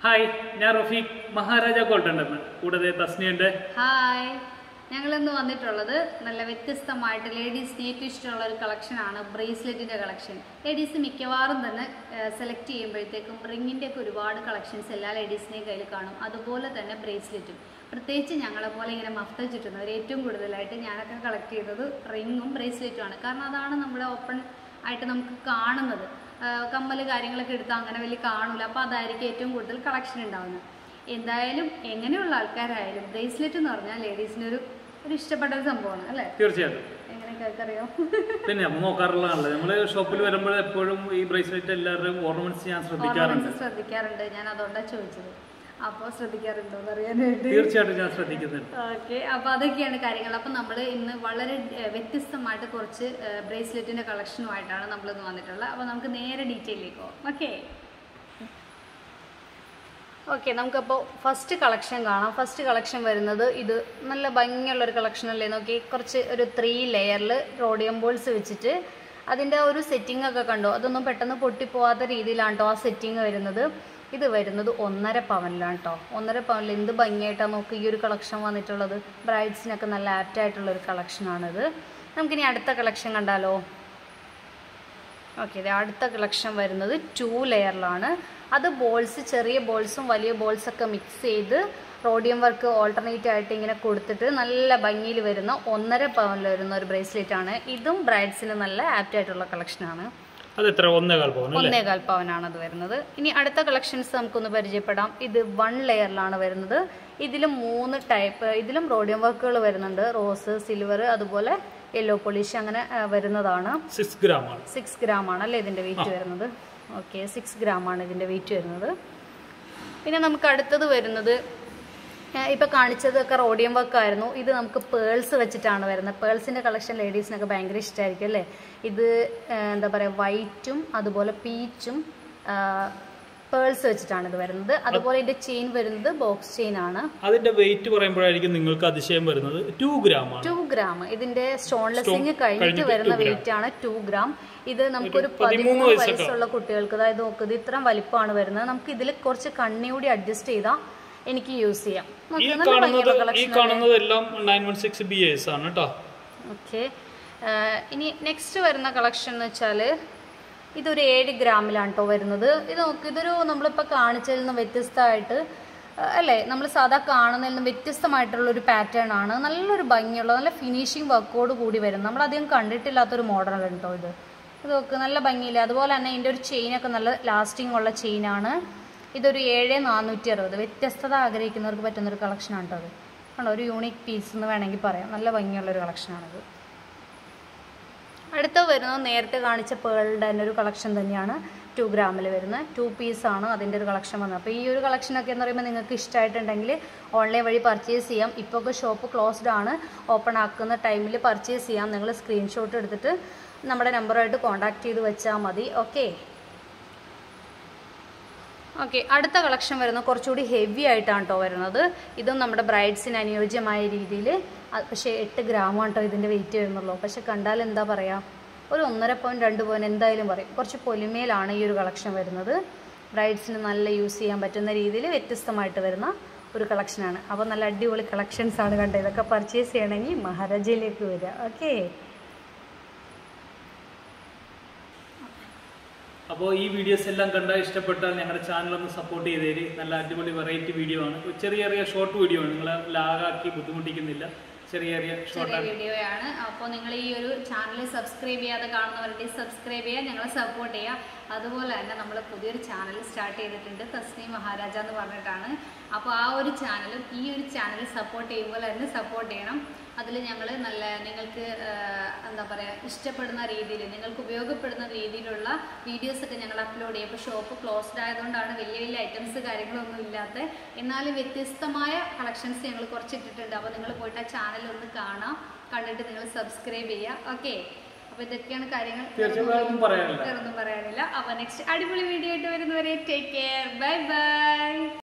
Hi ഞാൻ Rafeeq Maharaja gold ഉണ്ടെന്ന് കൂടാതെ തസ്നിയുണ്ട് ഹായ് ഞങ്ങളിന്ന് വന്നിട്ടുള്ളത് നല്ല വ്യത്യസ്തമായിട്ട് ലേഡീസിന് ഏറ്റവും ഇഷ്ടമുള്ള ഒരു കളക്ഷനാണ് ബ്രേസ്ലെറ്റിൻ്റെ കളക്ഷൻ ലേഡീസ് മിക്കവാറും തന്നെ സെലക്ട് ചെയ്യുമ്പോഴത്തേക്കും റിങ്ങിൻ്റെ ഒക്കെ ഒരുപാട് കളക്ഷൻസ് എല്ലാ ലേഡീസിൻ്റെയും കയ്യിൽ കാണും അതുപോലെ തന്നെ ബ്രേസ്ലെറ്റും പ്രത്യേകിച്ച് ഞങ്ങളെ പോലെ ഇങ്ങനെ മഫ്ത ചുറ്റുന്നവർ ഏറ്റവും കൂടുതലായിട്ട് ഞാനൊക്കെ കളക്ട് ചെയ്തത് റിങ്ങും ബ്രേസ്ലെറ്റുമാണ് കാരണം അതാണ് നമ്മുടെ ഓപ്പൺ ആയിട്ട് നമുക്ക് കാണുന്നത് കമ്മൽ കാര്യങ്ങളൊക്കെ എടുത്താൽ അങ്ങനെ വലിയ കാണൂല അപ്പോൾ അതായിരിക്കും ഏറ്റവും കൂടുതൽ കളക്ഷൻ ഉണ്ടാകുന്നത് എന്തായാലും എങ്ങനെയുള്ള ആൾക്കാരായാലും ബ്രേസ്ലെറ്റ് എന്ന് പറഞ്ഞാൽ ലേഡീസിന് ഒരു ഒരു ഇഷ്ടപ്പെട്ട ഒരു സംഭവമാണ് അല്ലേ തീർച്ചയായിട്ടും എങ്ങനെയൊക്കെ അറിയാം പിന്നെ നമ്മൾ നോക്കാറുള്ളതാണല്ലോ നമ്മൾ ഷോപ്പിൽ വരുമ്പോൾ എപ്പോഴും ഈ ബ്രേസ്ലെറ്റ് എല്ലാവരുടെയും ഓർണമെന്റ്സ് ഞാൻ ശ്രദ്ധിക്കാറുണ്ട് ഓർണമെന്റ്സ് ശ്രദ്ധിക്കാറുണ്ട് ഞാൻ അതുകൊണ്ടാണ് ചോദിച്ചത് അപ്പോൾ ശ്രദ്ധിക്കാറുണ്ടോ എന്ന് അറിയാനായിട്ട് തീർച്ചയായിട്ടും ഞാൻ ശ്രദ്ധിക്കുന്നുണ്ട് ഓക്കെ അപ്പോൾ അതൊക്കെയാണ് കാര്യങ്ങൾ അപ്പോൾ നമ്മൾ ഇന്ന് വളരെ ഏഹ്, വ്യത്യസ്തമായിട്ട് കുറച്ച് ബ്രേസ്ലെറ്റിൻ്റെ കളക്ഷനുമായിട്ടാണ് നമ്മൾ ഇന്ന് വന്നിട്ടുള്ളത് അപ്പോൾ നമുക്ക് നേരെ ഡീറ്റെയിലേക്ക് പോകാം ഓക്കെ ഓക്കെ നമുക്കപ്പോൾ ഫസ്റ്റ് കളക്ഷൻ കാണാം ഫസ്റ്റ് കളക്ഷൻ വരുന്നത് ഇത് നല്ല ഭംഗിയുള്ള ഒരു കളക്ഷൻ അല്ലേ നോക്കി കുറച്ച് ഒരു ത്രീ ലെയറിൽ റോഡിയം ബോൾസ് വെച്ചിട്ട് അതിൻ്റെ ഒരു സെറ്റിംഗ് ഒക്കെ കണ്ടോ അതൊന്നും പെട്ടെന്ന് പൊട്ടിപ്പോവാത്ത രീതിയിലാണ് കേട്ടോ ആ സെറ്റിംഗ് വരുന്നത് ഇത് വരുന്നത് ഒന്നര പവനിലാണ് കേട്ടോ ഒന്നര പവനിൽ എന്ത് ഭംഗിയായിട്ടാണ് നോക്കി ഈ ഒരു കളക്ഷൻ വന്നിട്ടുള്ളത് ബ്രൈഡ്സിനൊക്കെ നല്ല ആപ്റ്റ് ആയിട്ടുള്ള ഒരു കളക്ഷനാണിത് നമുക്കിനി അടുത്ത കളക്ഷൻ കണ്ടാലോ ഓക്കെ ഇത് അടുത്ത കളക്ഷൻ വരുന്നത് ടു ലെയറിലാണ് അത് ബോൾസ് ചെറിയ ബോൾസും വലിയ ബോൾസൊക്കെ മിക്സ് ചെയ്ത് റോഡിയം വർക്ക് ഓൾട്ടർനേറ്റ് ആയിട്ട് ഇങ്ങനെ കൊടുത്തിട്ട് നല്ല ഭംഗിയിൽ വരുന്ന ഒന്നര പവനിൽ വരുന്ന ഒരു ബ്രേസ്ലെറ്റ് ആണ് ഇതും ബ്രൈഡ്സിന് നല്ല ആപ്റ്റ് ആയിട്ടുള്ള കളക്ഷനാണ് അത് എത്ര ഒന്നേകാൽ പോകുന്നു അല്ലേ ഒന്നേകാൽ പവനാണ് അത് വരുന്നത് ഇനി അടുത്ത കളക്ഷൻസ് നമുക്കൊന്ന് പരിചയപ്പെടാം ഇത് വൺ ലെയറിലാണ് വരുന്നത് ഇതിലും മൂന്ന് ടൈപ്പ് ഇതിലും റോഡിയം വർക്കുകൾ വരുന്നുണ്ട് റോസ് സിൽവർ അതുപോലെ യെല്ലോ പോളിഷ് അങ്ങനെ ആ, വരുന്നതാണ് സിക്സ് ഗ്രാം ആണ് സിക്സ് ഗ്രാം ആണ് അല്ലേ ഇതിൻ്റെ വെയിറ്റ് വരുന്നത് ഓക്കെ സിക്സ് ഗ്രാം ആണ് ഇതിൻ്റെ വെയിറ്റ് വരുന്നത് പിന്നെ നമുക്ക് അടുത്തത് വരുന്നത് ഏഹ് ഇപ്പൊ കാണിച്ചതൊക്കെ റോഡിയം വർക്ക് ആയിരുന്നു ഇത് നമുക്ക് പേൾസ് വെച്ചിട്ടാണ് വരുന്നത് പേൾസിന്റെ കളക്ഷൻ ലേഡീസിനൊക്കെ ഭയങ്കര ഇഷ്ടമായിരിക്കും അല്ലേ ഇത് ഏഹ് എന്താ പറയുക വൈറ്റും അതുപോലെ പീച്ചും പേൾസ് വെച്ചിട്ടാണ് ഇത് വരുന്നത് അതുപോലെ ഇതിന്റെ ചെയിൻ വരുന്നത് ബോക്സ് ചെയിൻ ആണ് അതിന്റെ വെയിറ്റ് പറയുമ്പോഴായിരിക്കും നിങ്ങൾക്ക് അതിശയം വരുന്നത് ടു ഗ്രാം ആണ് ടു ഗ്രാം ഇതിന്റെ സ്റ്റോൺലെസ്സിങ് കഴിഞ്ഞിട്ട് കഴിഞ്ഞിട്ട് വരുന്ന two gram. വെയിറ്റ് ആണ് ടു ഗ്രാം ഇത് നമുക്കൊരു പതിമൂന്ന് പതിമൂന്ന് വയസ്സൊക്കെ വയസ്സുള്ള കുട്ടികൾക്ക് അതായത് നോക്കുക ഇത് ഇത്രയും വലിപ്പമാണ് വരുന്നത് നമുക്ക് ഇതിൽ കുറച്ച് കണ്ണി കൂടി അഡ്ജസ്റ്റ് ചെയ്താൽ എനിക്ക് യൂസ് ചെയ്യാം ഈ നോക്ക് നല്ല ഭംഗിയുള്ള കാണുന്നത് ഈ കളക്ഷൻ കാണുന്നതെല്ലാം nine one six B S ആണ് കേട്ടോ ഓക്കെ ഇനി നെക്സ്റ്റ് വരുന്ന കളക്ഷൻ എന്ന് വെച്ചാൽ ഇതൊരു ഏഴ് ഗ്രാമിലാണ് കേട്ടോ വരുന്നത് ഇത് നോക്ക് ഇതൊരു നമ്മളിപ്പോൾ കാണിച്ചതിൽ നിന്ന് വ്യത്യസ്തമായിട്ട് ആ, അല്ലേ നമ്മൾ സാധാ കാണുന്നതിൽ നിന്ന് വ്യത്യസ്തമായിട്ടുള്ള ഒരു പാറ്റേൺ ആണ് നല്ലൊരു ഭംഗിയുള്ള നല്ല ഫിനിഷിങ് വർക്കോട് കൂടി വരും നമ്മൾ അധികം കണ്ടിട്ടില്ലാത്തൊരു മോഡലാണ് കേട്ടോ ഇത് ഇത് നോക്ക് നല്ല ഭംഗിയില്ല അതുപോലെ തന്നെ ഇതിൻ്റെ ഒരു ചെയിനൊക്കെ നല്ല ലാസ്റ്റിംഗ് ഉള്ള ചെയിനാണ് ഇതൊരു ഏഴ് നാനൂറ്റി അറുപത് വ്യത്യസ്തത ആഗ്രഹിക്കുന്നവർക്ക് പറ്റുന്നൊരു കളക്ഷനാണ് കേട്ടോ അത് ആണോ ഒരു യൂണിക് പീസ് എന്ന് വേണമെങ്കിൽ പറയാം നല്ല ഭംഗിയുള്ളൊരു കളക്ഷനാണിത് അടുത്ത വരുന്നത് നേരത്തെ കാണിച്ച പേളുടെ തന്നെ ഒരു കളക്ഷൻ തന്നെയാണ് ടു ഗ്രാമിൽ വരുന്ന ടു പീസാണ് അതിൻ്റെ ഒരു കളക്ഷൻ വന്നത് അപ്പോൾ ഈ ഒരു കളക്ഷനൊക്കെ എന്ന് പറയുമ്പോൾ നിങ്ങൾക്ക് ഇഷ്ടമായിട്ടുണ്ടെങ്കിൽ ഓൺലൈൻ വഴി പർച്ചേസ് ചെയ്യാം ഇപ്പോൾ ഒക്കെ ഷോപ്പ് ക്ലോസ്ഡ് ആണ് ഓപ്പൺ ആക്കുന്ന ടൈമിൽ പർച്ചേസ് ചെയ്യാം നിങ്ങൾ സ്ക്രീൻഷോട്ട് എടുത്തിട്ട് നമ്മുടെ നമ്പറുമായിട്ട് കോൺടാക്ട് ചെയ്ത് വെച്ചാൽ മതി ഓക്കെ ഓക്കെ അടുത്ത കളക്ഷൻ വരുന്നത് കുറച്ചുകൂടി ഹെവി ആയിട്ടാണ് കേട്ടോ വരുന്നത് ഇതും നമ്മുടെ ബ്രൈഡ്സിന് അനുയോജ്യമായ രീതിയിൽ പക്ഷേ എട്ട് ഗ്രാമാണ് കേട്ടോ ഇതിൻ്റെ വെയിറ്റ് വരുന്നുള്ളൂ പക്ഷെ കണ്ടാൽ എന്താ പറയുക ഒരു ഒന്നര പോയിൻറ്റ് രണ്ട് പോയിൻറ്റ് എന്തായാലും പറയും കുറച്ച് പൊലിമയിലാണ് ഈ ഒരു കളക്ഷൻ വരുന്നത് ബ്രൈഡ്സിന് നല്ല യൂസ് ചെയ്യാൻ പറ്റുന്ന രീതിയിൽ വ്യത്യസ്തമായിട്ട് വരുന്ന ഒരു കളക്ഷനാണ് അപ്പോൾ നല്ല അടിപൊളി കളക്ഷൻസ് ആണ് കണ്ടത് ഇതൊക്കെ പർച്ചേസ് ചെയ്യണമെങ്കിൽ മഹാരാജയിലേക്ക് വരിക ഓക്കെ അപ്പോൾ ഈ വീഡിയോസ് എല്ലാം കണ്ടാൽ ഇഷ്ടപ്പെട്ടാൽ ഞങ്ങളുടെ ചാനൽ ഒന്ന് സപ്പോർട്ട് ചെയ്തേര് നല്ല അടിപൊളി വെറൈറ്റി വീഡിയോ ആണ് ഒരു ചെറിയ ചെറിയ ഷോർട്ട് വീഡിയോ ആണ് നിങ്ങളെ ലാഗാക്കി ബുദ്ധിമുട്ടിക്കുന്നില്ല ചെറിയ ചെറിയ ചെറിയ ഷോർട്ടാണ് വീഡിയോയാണ് അപ്പോൾ നിങ്ങൾ ഈ ഒരു ചാനൽ സബ്സ്ക്രൈബ് ചെയ്യാതെ കാണുന്നവരുടെ സബ്സ്ക്രൈബ് ചെയ്യുക ഞങ്ങളെ സപ്പോർട്ട് ചെയ്യുക അതുപോലെ തന്നെ നമ്മൾ പുതിയൊരു ചാനൽ സ്റ്റാർട്ട് ചെയ്തിട്ടുണ്ട് തസ്നി മഹാരാജ എന്ന് പറഞ്ഞിട്ടാണ് അപ്പോൾ ആ ഒരു ചാനലും ഈ ഒരു ചാനൽ സപ്പോർട്ട് ചെയ്യുമ്പോൾ തന്നെ സപ്പോർട്ട് ചെയ്യണം അതിൽ ഞങ്ങൾ നല്ല നിങ്ങൾക്ക് ആഹ്, എന്താ പറയുക ഇഷ്ടപ്പെടുന്ന രീതിയിൽ നിങ്ങൾക്ക് ഉപയോഗപ്പെടുന്ന രീതിയിലുള്ള വീഡിയോസൊക്കെ ഞങ്ങൾ അപ്ലോഡ് ചെയ്യും ഇപ്പോൾ ഷോപ്പ് ക്ലോസ്ഡ് ആയതുകൊണ്ടാണ് വലിയ വലിയ ഐറ്റംസ് കാര്യങ്ങളൊന്നും ഇല്ലാത്ത എന്നാലും വ്യത്യസ്തമായ കളക്ഷൻസ് ഞങ്ങൾ കുറച്ച് ഇട്ടിട്ടുണ്ട് അപ്പോൾ നിങ്ങൾ പോയിട്ട് ആ ചാനൽ ഒന്ന് കാണാം കണ്ടിട്ട് നിങ്ങൾ സബ്സ്ക്രൈബ് ചെയ്യുക ഓക്കെ അപ്പോൾ ഇതൊക്കെയാണ് കാര്യങ്ങൾ തീർച്ചയായും വേറെ ഒന്നും പറയാനില്ല വേറൊന്നും പറയാനില്ല അപ്പോൾ നെക്സ്റ്റ് അടിപൊളി വീഡിയോ ആയിട്ട് വരുന്നവരെ ടേക്ക് കെയർ ബൈ ബൈ